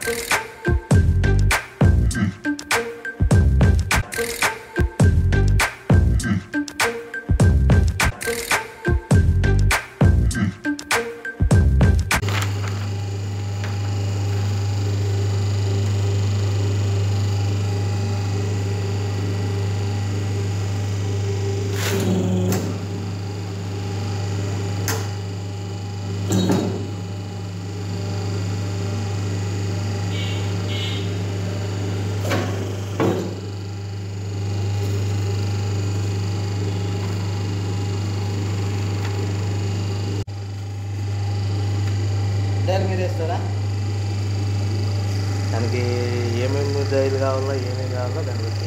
dial మీరు వేస్తారా దానికి ఏమేమి డైలు కావాలో ఏమేమి కావాలో దాన్ని బట్టి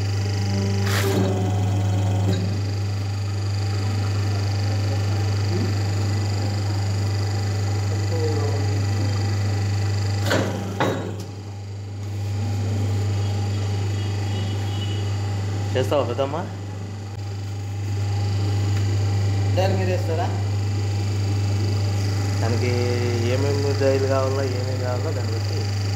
చేస్తావా పెద్దమ్మా డైల్ మీరు వేస్తారా దానికి ఏమేమి డైలు కావాలో ఏమేమి కావాలో దాన్ని బట్టి